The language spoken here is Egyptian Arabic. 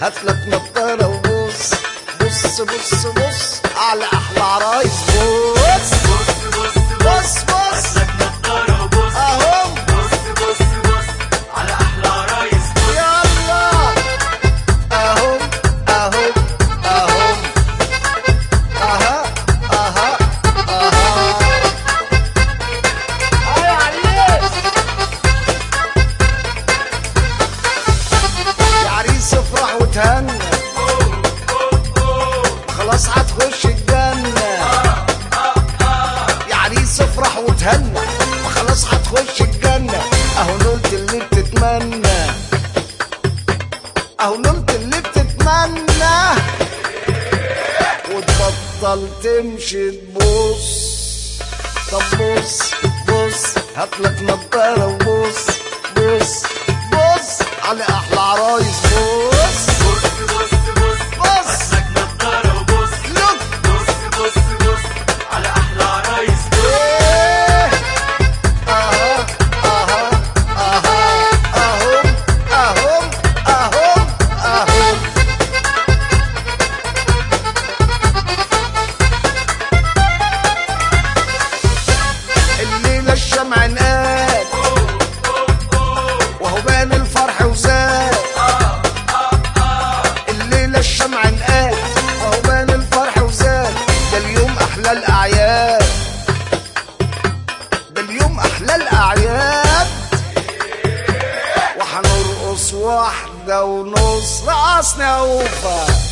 هاتلك نضارة وبص بص بص بص على احلى عرايس بص بص بص بص بص لك نضارة وبص اهم بص بص بص على أحلى عرايس بص يلا اهم اهم اهم اها اها اها ايوه عليك يا عريس افرح وتهنى خلاص هتخش الجنة يا عريس افرح وتهنى خلاص هتخش الجنة اهو نلت اللي بتتمنى اهو نلت اللي بتتمنى وتبطل تمشي تبص طب بص بص هاتلك نضارة وبص بص بص على احلى عرايس بص بص بص بص بص لك نضارة وبص لوك بص بص بص على أحلى عرايس بص ايه اها اها اها اهم اهم اهم اهم الليلة الشمع نقال وهو بان الفرح وزاد الليلة الشمع نقال وهو بان الفرح وزاد ده اليوم أحلى الأعياد ده اليوم أحلى الأعياد وحنرقص واحدة ونص رقصنا يا أوفا